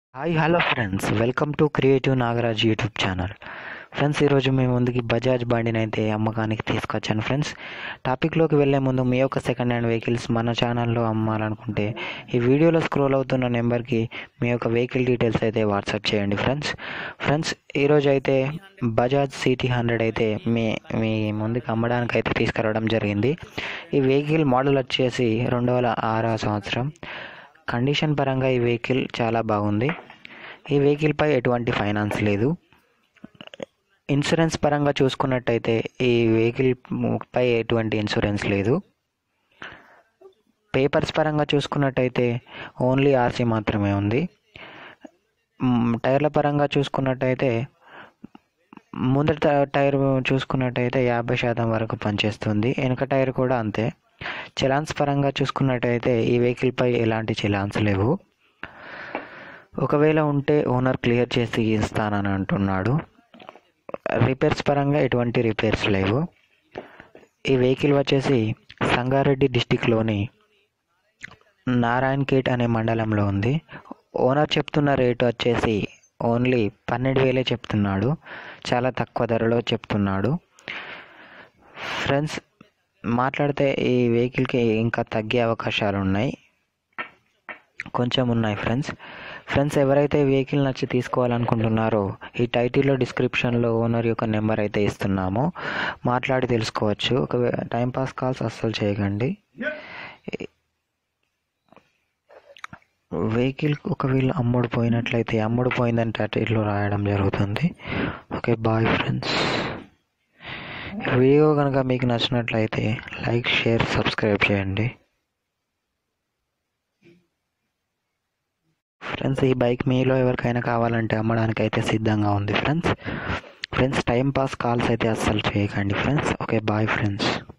hi hello friends welcome to creative Nagaraj YouTube channel friends ఈరోజు మీ ముందుకి బజాజ్ బండిని అయితే అమ్మకానికి తీసుకొచ్చాను ఫ్రెండ్స్ టాపిక్లోకి వెళ్ళే ముందు మీ యొక్క సెకండ్ హ్యాండ్ వెహికల్స్ మన ఛానల్లో అమ్మాలనుకుంటే ఈ వీడియోలో స్క్రోల్ అవుతున్న నెంబర్కి మీ యొక్క వెహికల్ డీటెయిల్స్ అయితే వాట్సాప్ చేయండి ఫ్రెండ్స్ ఫ్రెండ్స్ ఈరోజు అయితే బజాజ్ సిటీ హండ్రెడ్ అయితే మీ మీ ముందుకు అమ్మడానికి అయితే తీసుకురావడం జరిగింది ఈ వెహికల్ మోడల్ వచ్చేసి రెండు వేల ఆరో సంవత్సరం కండిషన్ పరంగా ఈ వెహికల్ చాలా బాగుంది ఈ వెహికల్పై ఎటువంటి ఫైనాన్స్ లేదు ఇన్సూరెన్స్ పరంగా చూసుకున్నట్టయితే ఈ వెహికల్ పై ఎటువంటి ఇన్సూరెన్స్ లేదు పేపర్స్ పరంగా చూసుకున్నట్టయితే ఓన్లీ ఆర్సీ మాత్రమే ఉంది మ్, టైర్ల పరంగా చూసుకున్నట్టయితే ముందటి ట- టైర్ చూసుకున్నట్టయితే యాభై శాతం వరకు పనిచేస్తుంది వెనక టైర్ కూడా అంతే చలాన్స్ పరంగా చూసుకున్నట్టయితే ఈ వెహికల్పై ఎలాంటి చలాన్స్ లేవు ఒకవేళ ఉంటే ఓనర్ క్లియర్ చేసి ఇస్తానని అంటున్నాడు రిపేర్స్ పరంగా ఎటువంటి రిపేర్స్ లేవు ఈ వెహికల్ వచ్చేసి సంగారెడ్డి డిస్టిక్లోని నారాయణ్ ఖేట్ అనే మండలంలో ఉంది ఓనర్ చెప్తున్న రేటు వచ్చేసి ఓన్లీ పన్నెండు వేలే చెప్తున్నాడు చాలా తక్కువ ధరలో చెప్తున్నాడు ఫ్రెండ్స్ మాట్లాడితే ఈ వెహికల్కి ఇంకా తగ్గే అవకాశాలు ఉన్నాయి కొంచెం ఉన్నాయి ఫ్రెండ్స్ ఫ్రెండ్స్ ఎవరైతే వెహికల్ నచ్చి తీసుకోవాలనుకుంటున్నారో ఈ టైటిల్లో డిస్క్రిప్షన్లో ఓనర్ యొక్క నెంబర్ అయితే ఇస్తున్నామో మాట్లాడి తెలుసుకోవచ్చు ఒక టైంపాస్ కాల్స్ అస్సలు చేయకండి వెహికల్ ఒకవేళ అమ్ముడు పోయినట్లయితే అమ్ముడు పోయిందని టైటిల్లో రాయడం జరుగుతుంది ఓకే బాయ్ ఫ్రెండ్స్ వీడియో కనుక మీకు నచ్చినట్లయితే లైక్ షేర్ సబ్స్క్రైబ్ చేయండి ఫ్రెండ్స్ ఈ బైక్ మీలో ఎవరికైనా కావాలంటే అమ్మడానికి అయితే సిద్ధంగా ఉంది friends friends time pass calls అయితే అస్సలు చేయకండి ఫ్రెండ్స్ ఓకే బాయ్ ఫ్రెండ్స్